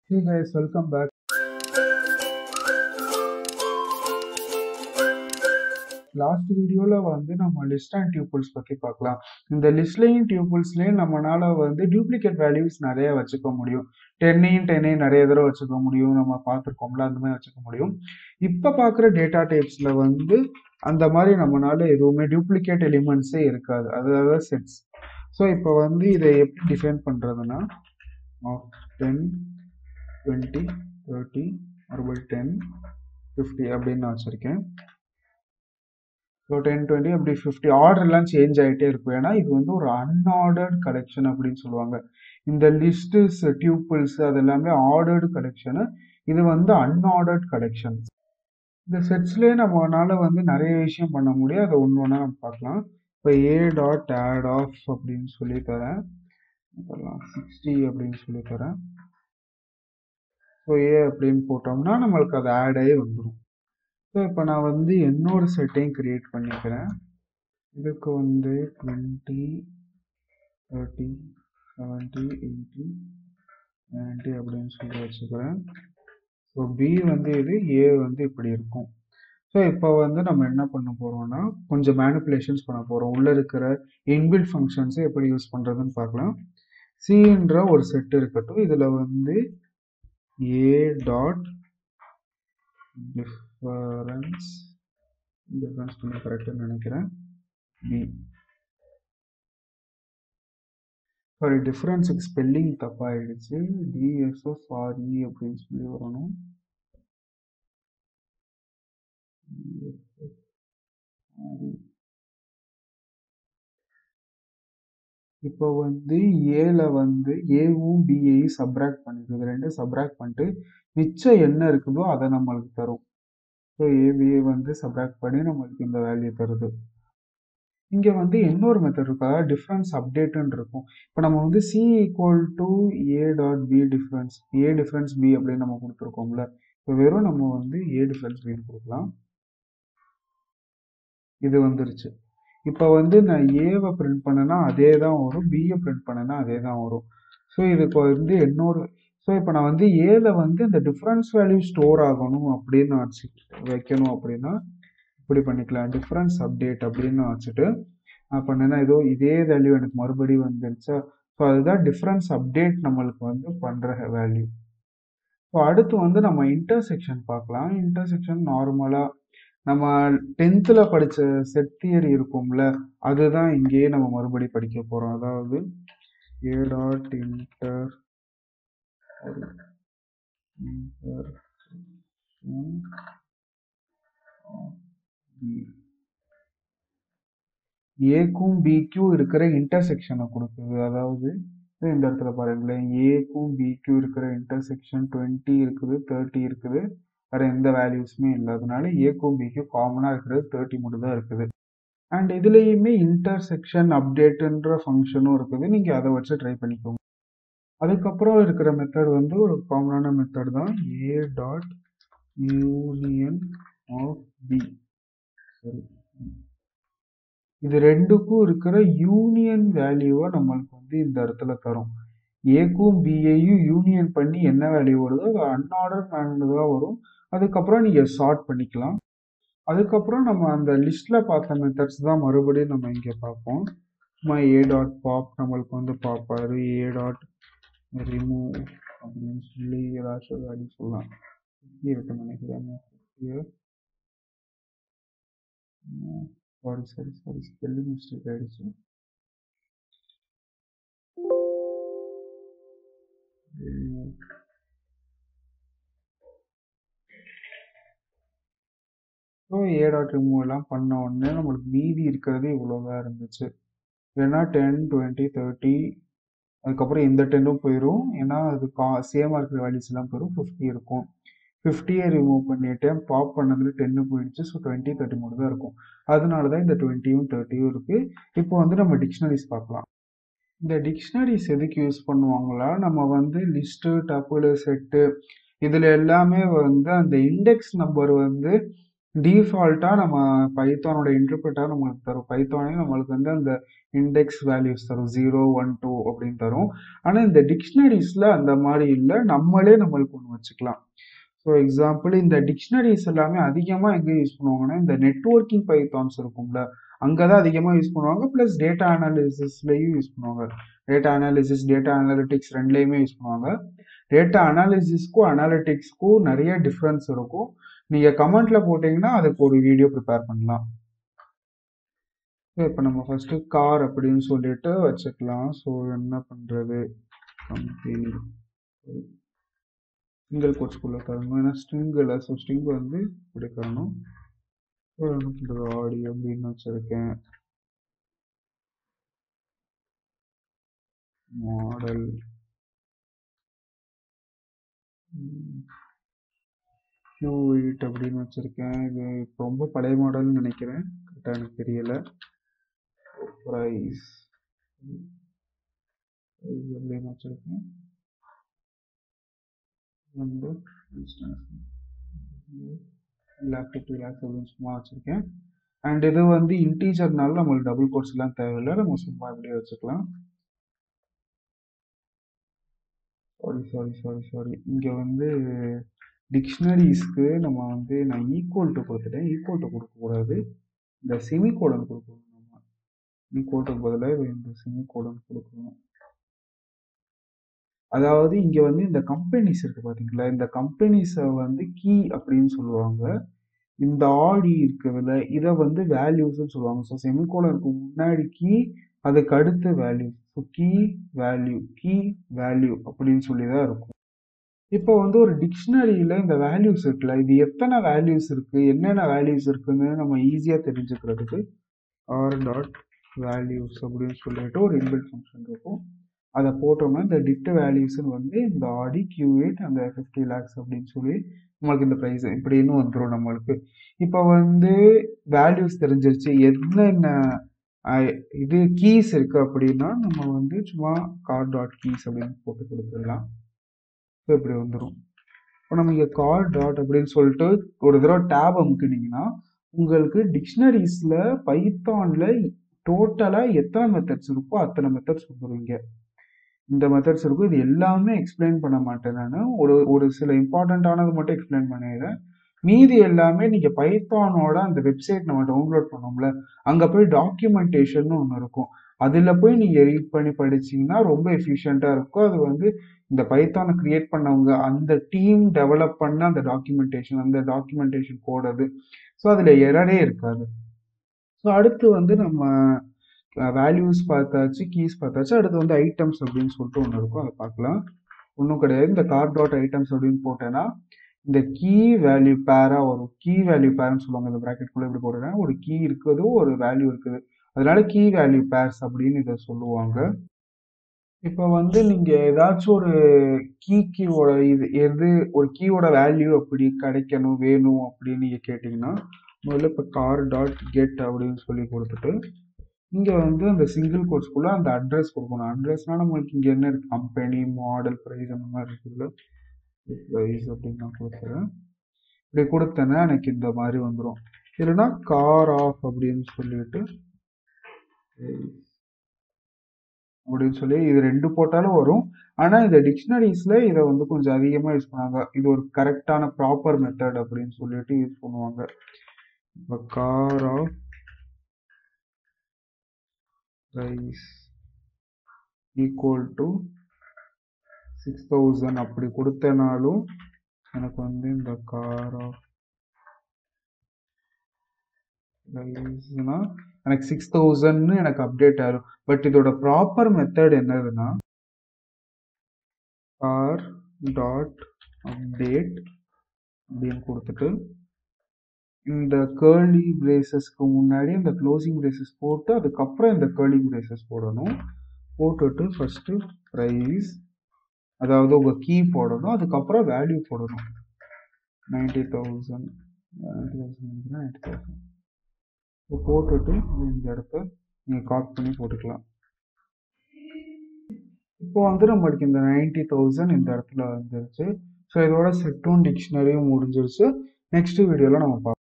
Hey guys, welcome back. Last வீடியோல வந்து நம்ம லிஸ்ட் அண்ட் டியூபிள்ஸ் பத்தி பார்க்கலாம் இந்த லிஸ்ட்லயும் டியூபிள்ஸ்லயும் நம்மனால வந்து டூப்ளிகேட் வேல்யூஸ் நிறைய வச்சுக்க முடியும் டென்னையும் டென்னையும் நிறைய தடவை வச்சுக்க முடியும் நம்ம பார்த்துருக்கோம்ல அந்த மாதிரி வச்சுக்க முடியும் இப்போ பார்க்குற டேட்டா டைப்ஸ்ல வந்து அந்த மாதிரி நம்மனால எதுவுமே டூப்ளிகேட் எலிமெண்ட்ஸே இருக்காது அதாவது செட்ஸ் ஸோ இப்போ வந்து இதை எப்படி டிஃபைன் பண்ணுறதுன்னா டென் டுவெண்ட்டி தேர்ட்டி மறுபடியும் டென் ஃபிஃப்டி அப்படின்னு நான் வச்சுருக்கேன் ஸோ டென் டுவெண்ட்டி அப்படி ஃபிஃப்டி ஆர்டர்லாம் சேஞ்ச் ஆகிட்டே இருக்கும் ஏன்னா இது வந்து ஒரு அன்ஆர்டர்ட் கலெக்ஷன் அப்படின்னு சொல்லுவாங்க இந்த லிஸ்ட்ஸ் டியூப்பிள்ஸ் அது எல்லாமே ஆர்டர்டு கலெக்ஷனு இது வந்து அன்ஆர்டர்ட் கலெக்ஷன் இந்த செட்ஸ்லேயே நம்மளால வந்து நிறைய விஷயம் பண்ண முடியும் அதை ஒன்று ஒன்றா நம்ம பார்க்கலாம் இப்போ ஏ டாட் ஆட் ஆஃப் அப்படின்னு சொல்லி தரேன் இதெல்லாம் சிக்ஸ்டி அப்படின்னு சொல்லி தரேன் ஸோ ஏ அப்படின்னு போட்டோம்னா நம்மளுக்கு அது ஆட் ஆகி வந்துடும் ஸோ இப்போ நான் வந்து இன்னொரு செட்டையும் க்ரியேட் பண்ணிக்கிறேன் இதுக்கு வந்து twenty thirty seventy eighty ninety அப்படின்னு சொல்லி வச்சுக்கிறேன் ஸோ பி வந்து இது ஏ வந்து இப்படி இருக்கும் ஸோ இப்போ வந்து நம்ம என்ன பண்ண போகிறோம்னா கொஞ்சம் மேனிப்புலேஷன்ஸ் பண்ண போகிறோம் உள்ளே இருக்கிற இன்பில்ட் ஃபங்க்ஷன்ஸை எப்படி யூஸ் பண்ணுறதுன்னு பார்க்கலாம் சின்ற ஒரு செட் இருக்கட்டும் இதில் வந்து ஏ டாட் டிஃபரன்ஸ் டிஃபரன்ஸ் கொஞ்சம் கரெக்டாக நினைக்கிறேன் பி சாரி டிஃப்ரென்ஸுக்கு ஸ்பெல்லிங் தப்பாயிடுச்சு டிஎஸ்ஓ சாரி அப்படின்னு சொல்லி வரணும் இப்போ வந்து ஏல வந்து ஏவும் பிஏயும் சப்ராக்ட் பண்ணிடுது ரெண்டும் சப்ராக்ட் பண்ணிட்டு மிச்சம் என்ன இருக்குதோ அதை நம்மளுக்கு தரும் ஸோ ஏபிஏ வந்து சப்ராக்ட் பண்ணி நம்மளுக்கு இந்த வேல்யூ தருது இங்கே வந்து இன்னொரு மெத்தட் இருக்கு அதாவது டிஃப்ரென்ஸ் அப்டேட்டுன்னு இருக்கும் இப்போ நம்ம வந்து C equal to A dot B difference A difference B அப்படின்னு நம்ம கொடுத்துருக்கோம்ல இப்போ வெறும் நம்ம வந்து ஏ டிஃப்ரென்ஸ் பின்னு கொடுக்கலாம் இது வந்துருச்சு இப்போ வந்து நான் ஏவை பிரிண்ட் பண்ணனா அதே தான் வரும் பியை பிரிண்ட் பண்ணனா அதே தான் வரும் ஸோ இதுக்கு வந்து என்னோட ஸோ இப்போ நான் வந்து ஏல வந்து இந்த டிஃப்ரென்ஸ் வேல்யூ ஸ்டோர் ஆகணும் அப்படின்னு நான் வச்சு வைக்கணும் அப்படின்னா இப்படி பண்ணிக்கலாம் டிஃப்ரென்ஸ் அப்டேட் அப்படின்னு நான் வச்சுட்டு நான் பண்ணேன்னா ஏதோ இதே வேல்யூ எனக்கு மறுபடியும் வந்துருச்சா ஸோ அதுதான் டிஃப்ரென்ஸ் அப்டேட் நம்மளுக்கு வந்து பண்ணுற வேல்யூ ஸோ அடுத்து வந்து நம்ம இன்டர்செக்ஷன் பார்க்கலாம் இன்டர்செக்ஷன் நார்மலாக நம்ம டென்த்தில் படித்த செட் தியரி இருக்கும்ல அதுதான் இங்கேயே நம்ம மறுபடி படிக்க போகிறோம் அதாவது ஏ டாட் இன்டர் இன்டர் ஏக்கும் பிக்கும் இருக்கிற இன்டர்செக்ஷனை கொடுக்குது அதாவது இந்த இடத்துல பாருங்களேன் ஏக்கும் பிக்கும் இருக்கிற இன்டர்செக்ஷன் டுவெண்ட்டி இருக்குது தேர்ட்டி இருக்குது வேறு எந்த வேல்யூஸுமே இல்லாதனால ஏக்கும் பிக்கும் காமனாக இருக்கிறது தேர்ட்டி மட்டும் தான் இருக்குது அண்ட் இதுலேயுமே இன்டர்செக்ஷன் அப்டேட்டுன்ற ஃபங்க்ஷனும் இருக்குது நீங்கள் அதை வச்சு ட்ரை பண்ணிக்கோங்க அதுக்கப்புறம் இருக்கிற மெத்தட் வந்து ஒரு காமனான மெத்தட் தான் A dot union of B சரி இது ரெண்டுக்கும் இருக்கிற யூனியன் வேல்யூவை நம்மளுக்கு வந்து இந்த இடத்துல தரும் ஏக்கும் பிஏயும் யூனியன் பண்ணி என்ன வேல்யூ வருதோ அது அன்ஆர்டர் மேனதாக வரும் அதுக்கப்புறம் நீங்கள் ஷார்ட் பண்ணிக்கலாம் அதுக்கப்புறம் நம்ம அந்த லிஸ்ட்டில் பார்த்த மெத்தட்ஸ் தான் மறுபடியும் நம்ம இங்கே பார்ப்போம் சும்மா ஏ டாட் பாப் நம்மளுக்கு வந்து பார்ப்பாரு ஏ டாட் ரிமூவ் அப்படின்னு சொல்லி ஏதாச்சும் வேல்யூ சொல்லலாம் இருக்குன்னு நினைக்கிறேன் sorry sorry sorry spelling mistake ஆயிடுச்சு ஸோ ஏ டாட் ரிமூவ் எல்லாம் பண்ண உடனே நம்மளுக்கு மீதி இருக்கிறது இவ்வளோதான் இருந்துச்சு ஏன்னா டென் டுவெண்ட்டி தேர்ட்டி அதுக்கப்புறம் இந்த டென்னும் போயிடும் ஏன்னா அது கா சேமாக இருக்கிற வேல்யூஸ் எல்லாம் போயிடும் ஃபிஃப்டி இருக்கும் ஃபிஃப்டியை ரிமூவ் பண்ணிட்டேன் பாப் பண்ணதுல டென்னு போயிடுச்சு ஸோ டுவெண்ட்டி தேர்ட்டி மட்டும் தான் இருக்கும் அதனால தான் இந்த டுவெண்ட்டியும் தேர்ட்டியும் இருக்குது இப்போ வந்து நம்ம டிக்ஷனரிஸ் பார்க்கலாம் இந்த டிக்ஷனரிஸ் எதுக்கு யூஸ் பண்ணுவாங்களா நம்ம வந்து லிஸ்ட்டு டப்புளு செட்டு இதில் எல்லாமே வந்து அந்த இண்டெக்ஸ் நம்பர் வந்து டிஃபால்ட்டா நம்ம பைத்தானோட இன்டர்பிரிட்டர் நம்மளுக்கு தரும். பைத்தானே நம்மளுக்கு வந்து அந்த இண்டெக்ஸ் வேல்யூஸ் தரும். 0, 1, 2 அப்படின்னு தரும். ஆனா இந்த டிக்ஷனரீஸ்ல அந்த மாரி இல்ல. நம்மளே நம்மளுக்கு ஒண்ணு வச்சுக்கலாம். ஃபார் எக்ஸாம்பிள் இந்த டிக்ஷனரீஸ் எல்லாமே அதிகமா எங்க யூஸ் பண்ணுவாங்கன்னா, இந்த நெட்வொர்க்கிங் பைத்தான்ஸ் இருக்கும்ல, அங்க தான் அதிகமா யூஸ் பண்ணுவாங்க. பிளஸ் டேட்டா அனாலிசிஸ்லயும் யூஸ் பண்ணுவாங்க. டேட்டா அனாலிசிஸ், டேட்டா அனாலிட்டிக்ஸ் 2லயுமே யூஸ் பண்ணுவாங்க. டேட்டா அனாலிசிஸ்க்கும், அனாலிட்டிக்ஸ்க்கும் நெறைய டிஃபரன்ஸ் இருக்கும். நீங்க கமெண்ட்ல போட்டீங்கன்னா, அதுக்கு ஒரு வீடியோ ப்ரிப்பேர் பண்ணலாம். இப்ப நம்ம ஃபர்ஸ்ட்டு கார் அப்படின்னு சொல்லிட்டு வச்சுக்கலாம். ஸோ என்ன பண்றது? கம்பெனி சிங்கிள் கோட்ஸ்குள்ள தரணும். ஏன்னா ஸ்ட்ரிங் இல்ல. ஸோ ஸ்ட்ரிங் வந்து இப்படி தரணும். ஸோ என்ன பண்றது? ஆடி அப்படின்னு வச்சிருக்கேன். மாடல். ம். Q8 அப்படின்னு வச்சிருக்கேன். இது ரொம்ப பழைய மாடல்னு நெனைக்கிறேன். கரெக்ட்டா எனக்கு தெரியல. பிரைஸ். பிரைஸ் அப்படின்னு வச்சிருக்கேன். வந்து இன்ஸ்டன்ஸ் லேக் டு 2 லேக்ஸ் அப்படின்னு சும்மா வச்சிருக்கேன். அண்ட் இது வந்து இன்டிஜர்னால நம்மளுக்கு டபுள் கோட்ஸ்லாம் தேவையில்ல. நம்ம சும்மா இப்படியே வச்சுக்கலாம். Sorry, sorry, sorry, sorry. இங்க வந்து டிக்ஷனரீஸ்க்கு நம்ம வந்து நான் ஈக்குவல் டூ குடுத்துட்டேன். ஈக்குவல் டூ குடுக்கக்கூடாது. இந்த செமிகோலன் குடுக்கணும் நம்ம. ஈக்குவல் டூக்கு பதிலா இந்த செமிகோலன் குடுக்கணும். அதாவது இங்க வந்து இந்த கம்பெனிஸ் இருக்கு பார்த்தீங்களா? இந்த கம்பெனிஸ வந்து கீ அப்படின்னு சொல்லுவாங்க. இந்த ஆடி இருக்குதுல்ல, இத வந்து வேல்யூஸ்ன்னு சொல்லுவாங்க. ஸோ செமிகோலனுக்கு முன்னாடி கீ, அதுக்கு அடுத்து value. So key, value, key, value அப்படின்னு சொல்லி தான் இருக்கும். இப்போ வந்து ஒரு டிக்ஷனரியில இந்த வேல்யூஸ் இருக்குல்ல, இது எத்தன வேல்யூஸ் இருக்கு? என்னென்ன வேல்யூஸ் இருக்குன்னு நம்ம ஈஸியா தெரிஞ்சுக்கிறதுக்கு ஆர் டாட் வேல்யூஸ் அப்படின்னு சொல்லிட்டு ஒரு இன்பில்ட் ஃபங்ஷன் இருக்கும். அத போட்டோம்னா இந்த டிக்ட் வேல்யூஸ்ன்னு வந்து இந்த ஆடி, Q8 அந்த 50 லேக்ஸ் அப்படின்னு சொல்லி நம்மளுக்கு இந்த பிரைஸ் இப்படின்னு வந்துரும் நம்மளுக்கு. இப்ப வந்து வேல்யூஸ் தெரிஞ்சிருச்சு. என்னென்ன அ இது கீஸ் இருக்கு அப்படின்னா, நம்ம வந்து சும்மா கார் டாட் கீஸ் அப்படின்னு போட்டு குடுத்துடலாம். ஸோ இப்படி வந்துரும். இப்ப நம்ம இங்க கார் டாட் அப்படின்னு சொல்லிட்டு ஒரு தடவ டேப் அமுக்குனீங்கன்னா, உங்களுக்கு டிக்ஷனரீஸ்ல பைத்தான்ல டோட்டலா எத்தன மெத்தட்ஸ் இருக்கோ அத்தன மெத்தட்ஸ் வந்துரும் இங்க. இந்த மெத்தட்ஸ் இருக்கும். இது எல்லாமே எக்ஸ்பிளைன் பண்ண மாட்டேன் நானு. ஒரு ஒரு சில இம்பார்ட்டன்ட்டானது மட்டும் எக்ஸ்பிளைன் பண்ணிர்றேன். மீதி எல்லாமே நீங்க பைத்தானோட அந்த வெப்சைட் நம்ம டவுன்லோட் பண்ணோம்ல, அங்க போய் டாக்குமென்டேஷன்னு ஒண்ணு இருக்கும். அதுல போய் நீங்க ரீட் பண்ணி படிச்சீங்கன்னா ரொம்ப எஃபிஷியன்ட்டா இருக்கும். அது வந்து இந்த பைத்தான கிரியேட் பண்ணவங்க, அந்த டீம் டெவலப் பண்ண அந்த டாக்குமென்டேஷன், அந்த டாக்குமென்டேஷன் கோட் அது. ஸோ அதுல எரரே இருக்காது. ஸோ அடுத்து வந்து நம்ம அ வேல்யூஸ் பார்த்தாச்சு, கீஸ் பார்த்தாச்சு. அடுத்து வந்து ஐட்டம்ஸ் அப்படின்னு சொல்லிட்டு ஒண்ணு இருக்கும். அத பார்க்கலாம். ஒண்ணும் கிடையாது. இந்த கார் டாட் ஐட்டம்ஸ் அப்படின்னு போட்டேன்னா, இந்த கீ வேல்யூ பேரா வரும். கீ வேல்யூ பேர்ன்னு சொல்லுவாங்க. இந்த பிராக்கெட்குள்ள இப்படி போட்டுட்டேன்னா, ஒரு கீ இருக்குது, ஒரு வேல்யூ இருக்குது. அதனால கீ வேல்யூ பேர்ஸ் அப்படின்னு இத சொல்லுவாங்க. இப்ப வந்து நீங்க ஏதாச்சும் ஒரு கீக்கியோட இது எது ஒரு கீயோட வேல்யூ அப்படி கிடைக்கணும், வேணும் அப்படின்னு நீங்க கேட்டீங்கன்னா, முதல்ல இப்ப கார் டாட் கெட் அப்படின்னு சொல்லி குடுத்துட்டு, இங்க வந்து அந்த சிங்கிள் கோட்ஸ்குள்ள அந்த அட்ரஸ் குடுக்கணும். அட்ரஸ்னா நம்மளுக்கு இங்க என்ன இருக்கு? கம்பெனி, மாடல், பிரைஸ் அந்த மாரி இருக்குதுல்ல. பிரைஸ் அப்படின்னு நான் குடுக்குறேன். இப்படி குடுத்தேன்னா எனக்கு இந்த மாரி வந்துரும். இல்லன்னா கார் ஆஃப் அப்படின்னு சொல்லிட்டு அப்படின்னு சொல்லி இது 2 போட்டாலும் வரும். ஆனா இந்த டிக்ஷனரீஸ்ல இத வந்து கொஞ்சம் அதிகமா யூஸ் பண்ணாங்க. இது ஒரு கரெக்ட்டான ப்ராப்பர் மெத்தட் அப்படின்னு சொல்லிட்டு யூஸ் பண்ணுவாங்க. இப்ப car of price equal to 6000 அப்படி குடுத்தேனாலும், எனக்கு வந்து இந்த கார் ஆஃப் பிரைஸ்னா எனக்கு 6000ன்னு எனக்கு அப்டேட் ஆயிரும். பட் இதோட ப்ராப்பர் மெத்தட் என்னதுன்னா கார் டாட் அப்டேட் அப்படின்னு குடுத்துட்டு, இந்த கர்லி பிரேசஸ்க்கு முன்னாடி இந்த குளோசிங் பிரேசஸ் போட்டு, அதுக்கப்புறம் இந்த கர்லி பிரேசஸ் போடணும். போட்டுட்டு ஃபர்ஸ்ட்டு பிரைஸ் அதாவது உங்க கீ போடணும். அதுக்கப்புறம் வேல்யூ போடணும். 90,000 90,000 நினைக்கிறேன் 90,000 இப்போ போட்டுட்டு இந்த இடத்த நீங்க காப்பி பண்ணி போட்டுக்கலாம். இப்போ வந்து நம்மளுக்கு இந்த 90,000 இந்த இடத்துல வந்துருச்சு. ஸோ இதோட செட் ஒன் டிக்ஷனரியும் முடிஞ்சிருச்சு. நெக்ஸ்ட் வீடியோல நம்ம பார்ப்போம்.